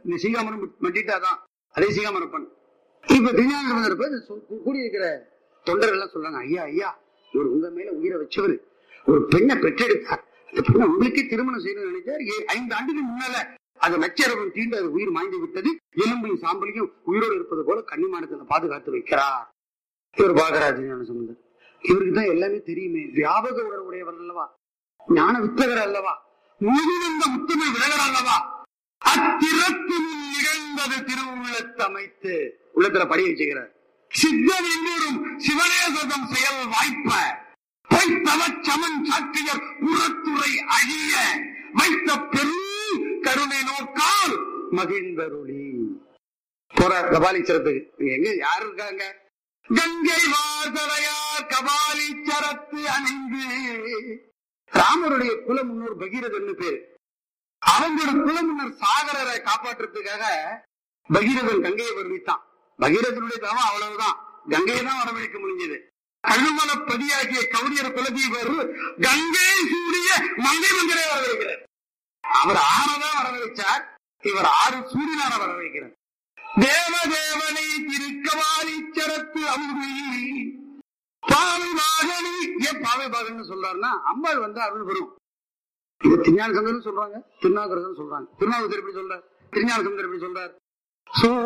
இந்த சீகாமரம் மட்டிட்டாதான் அதே சீகாமரப்பன் இப்ப திருஞான கூடியிருக்கிற தொண்டர்கள் எல்லாம் சொல்றாங்க ஐயா ஐயா இவர் உங்க மேல உயிரை வச்சவர் ஒரு பெண்ணை பெற்றெடுத்தார் அந்த பெண்ணை உங்களுக்கே திருமணம் செய்யணும்னு நினைச்சார் ஏ- ஐந்து ஆண்டுகள் முன்னால அந்த நச்சரவன் தீண்டு அது உயிர் மாய்ந்து விட்டது எலும்பையும் சாம்பலையும் உயிரோடு இருப்பது போல கன்னிமானத்தை பாதுகாத்து வைக்கிறார் இவர் பாகராஜ ஞான சம்பந்தர் இவருக்கு தான் எல்லாமே தெரியுமே வியாபக உணர்வுடையவர் அல்லவா ஞான வித்தகர் அல்லவா முழுவந்த முத்துமை விலகர் அல்லவா அத்திறத்தில் நிகழ்ந்தது திருவுள்ளத்தமைத்து உள்ளத்துல படிய வச்சுக்கிறார் சித்தம் எங்கூரும் சிவனேசதம் செயல் வாய்ப்ப பொய்த்தவ சமன் சாற்றியர் புறத்துறை அழிய வைத்த பெரும் கருணை நோக்கால் மகிழ்ந்தருளி போறார் கபாலீச்சரத்துக்கு இங்க எங்க யாரு இருக்காங்க கங்கை வார்தலையார் கபாலீச்சரத்து அணிந்து ராமருடைய குல முன்னோர் பகீரதன்னு பேரு அவங்களோட குல முன்னர் சாகரரை காப்பாற்றுறதுக்காக பகீரதன் கங்கையை வருவித்தான் பகீரதனுடைய தவம் அவ்வளவுதான் கங்கையை தான் வரவழைக்க முடிஞ்சது கழுமல பதியாகிய கௌரியர் குலதீபர் கங்கை சூடிய மங்கை மந்திரை வரவழைக்கிறார் அவர் ஆறதான் வரவழைச்சார் இவர் ஆறு சூரியனார வரவழைக்கிறார் தேவதேவனை திருக்கவாலீச்சரத்து அமுதி பாவை பாகனி ஏன் பாவை பாகன்னு சொல்றாருன்னா அம்பாள் வந்து அருள் பெறும் இது திருஞான சந்தர்னு சொல்றாங்க திருநாகரசன் சொல்றாங்க திருநாவுக்கர் எப்படி சொல்றார் திருஞான சந்தர் எப்படி சொல்றார் சூ